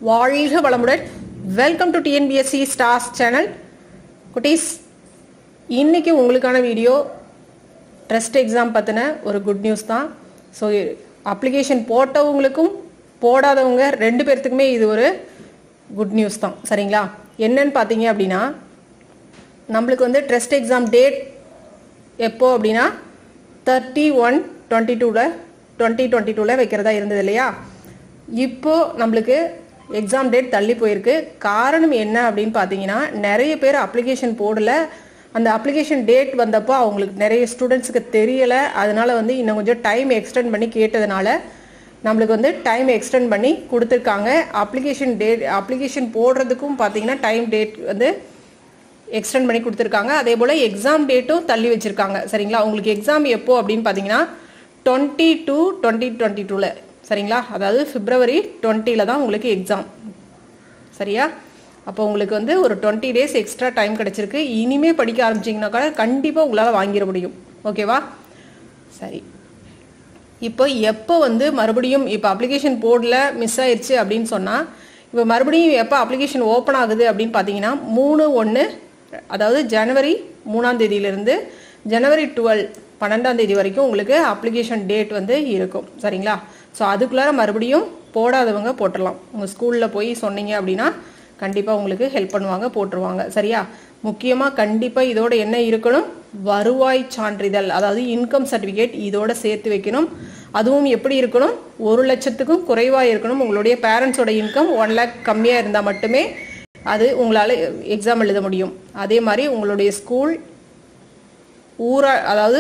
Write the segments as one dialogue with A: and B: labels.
A: வாழ்க வளமுடன் welcome to TNPSC stars channel குட்டீஸ் இன்னைக்கு உங்களுக்கான வீடியோ ட்ரஸ்ட் எக்ஸாம் பற்றின ஒரு குட் நியூஸ் தான் ஸோ அப்ளிகேஷன் போட்டவங்களுக்கும் போடாதவங்க ரெண்டு பேர்த்துக்குமே இது ஒரு குட் நியூஸ் தான் சரிங்களா என்னன்னு பார்த்தீங்க அப்படின்னா நம்மளுக்கு வந்து ட்ரஸ்ட் எக்ஸாம் டேட் எப்போ அப்படின்னா தேர்ட்டி ஒன் டுவெண்ட்டி டூவில் டுவெண்ட்டி டுவெண்ட்டி டூவில் வைக்கிறதா இருந்தது இல்லையா இப்போ நம்மளுக்கு எக்ஸாம் டேட் தள்ளி போயிருக்கு காரணம் என்ன அப்படின்னு பார்த்தீங்கன்னா நிறைய பேர் அப்ளிகேஷன் போடல அந்த அப்ளிகேஷன் டேட் வந்தப்போ அவங்களுக்கு நிறைய ஸ்டூடெண்ட்ஸுக்கு தெரியலை அதனால வந்து இன்னும் கொஞ்சம் டைம் எக்ஸ்டெண்ட் பண்ணி கேட்டதுனால நம்மளுக்கு வந்து டைம் எக்ஸ்டெண்ட் பண்ணி கொடுத்துருக்காங்க அப்ளிகேஷன் டேட் அப்ளிகேஷன் போடுறதுக்கும் பார்த்தீங்கன்னா டைம் டேட் வந்து எக்ஸ்டெண்ட் பண்ணி கொடுத்துருக்காங்க அதே போல் எக்ஸாம் டேட்டும் தள்ளி வச்சுருக்காங்க சரிங்களா உங்களுக்கு எக்ஸாம் எப்போ அப்படின்னு பார்த்தீங்கன்னா டுவெண்ட்டி டூ டுவெண்ட்டி டுவெண்ட்டி டூவில் சரிங்களா அதாவது பிப்ரவரி டுவெண்ட்டியில் தான் உங்களுக்கு எக்ஸாம் சரியா அப்போ உங்களுக்கு வந்து ஒரு டுவெண்ட்டி டேஸ் எக்ஸ்ட்ரா டைம் கிடச்சிருக்கு இனிமே படிக்க ஆரம்பிச்சிங்கனாக்கா கண்டிப்பாக உங்களால் வாங்கிட முடியும் ஓகேவா சரி இப்போ எப்போ வந்து மறுபடியும் இப்போ அப்ளிகேஷன் போர்டில் மிஸ் ஆயிடுச்சு அப்படின்னு சொன்னால் இப்போ மறுபடியும் எப்போ அப்ளிகேஷன் ஓப்பன் ஆகுது அப்படின்னு பார்த்தீங்கன்னா மூணு ஒன்று அதாவது ஜனவரி மூணாம் தேதியிலிருந்து ஜனவரி டுவெல் பன்னெண்டாம் தேதி வரைக்கும் உங்களுக்கு அப்ளிகேஷன் டேட் வந்து இருக்கும் சரிங்களா ஸோ அதுக்குள்ளார மறுபடியும் போடாதவங்க போட்டுடலாம் உங்கள் ஸ்கூலில் போய் சொன்னீங்க அப்படின்னா கண்டிப்பாக உங்களுக்கு ஹெல்ப் பண்ணுவாங்க போட்டுருவாங்க சரியா முக்கியமாக கண்டிப்பாக இதோட என்ன இருக்கணும் வருவாய் சான்றிதழ் அதாவது இன்கம் சர்டிஃபிகேட் இதோட சேர்த்து வைக்கணும் அதுவும் எப்படி இருக்கணும் ஒரு லட்சத்துக்கும் குறைவாக இருக்கணும் உங்களுடைய பேரண்ட்ஸோட இன்கம் ஒன் லேக் கம்மியாக இருந்தால் மட்டுமே அது உங்களால் எக்ஸாம் எழுத முடியும் அதே மாதிரி உங்களுடைய ஸ்கூல் ஊரா அதாவது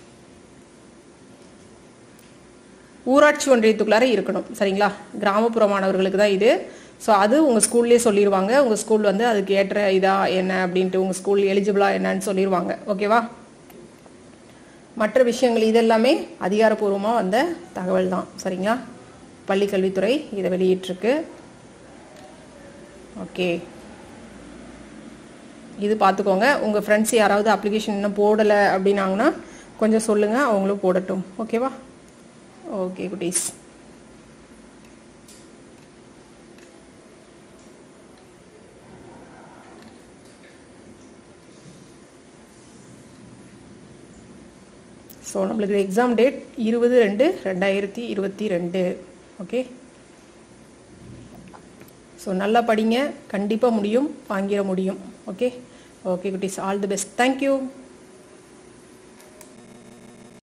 A: ஊராட்சி ஒன்றியத்துக்குள்ளார இருக்கணும் சரிங்களா கிராமப்புற மாணவர்களுக்கு தான் இது ஸோ அது உங்கள் ஸ்கூல்லேயே சொல்லிடுவாங்க உங்கள் ஸ்கூல் வந்து அதுக்கு ஏற்ற இதா என்ன அப்படின்ட்டு உங்கள் ஸ்கூல் எலிஜிபிளா என்னன்னு சொல்லிடுவாங்க ஓகேவா மற்ற விஷயங்கள் இதெல்லாமே அதிகாரப்பூர்வமாக வந்த தகவல் தான் சரிங்களா பள்ளிக்கல்வித்துறை இதை வெளியிட்டிருக்கு ஓகே இது பார்த்துக்கோங்க உங்கள் ஃப்ரெண்ட்ஸ் யாராவது அப்ளிகேஷன் இன்னும் போடலை அப்படின்னாங்கன்னா கொஞ்சம் சொல்லுங்கள் அவங்களும் போடட்டும் ஓகேவா ஓகே குட்டீஸ் ஸோ நம்மளுக்கு எக்ஸாம் டேட் இருபது ரெண்டு ரெண்டாயிரத்தி இருபத்தி ரெண்டு ஓகே ஸோ நல்லா படிங்க கண்டிப்பாக முடியும் வாங்கிட முடியும் ஓகே ஓகே குட்டீஸ் ஆல் தி பெஸ்ட் தேங்க்யூ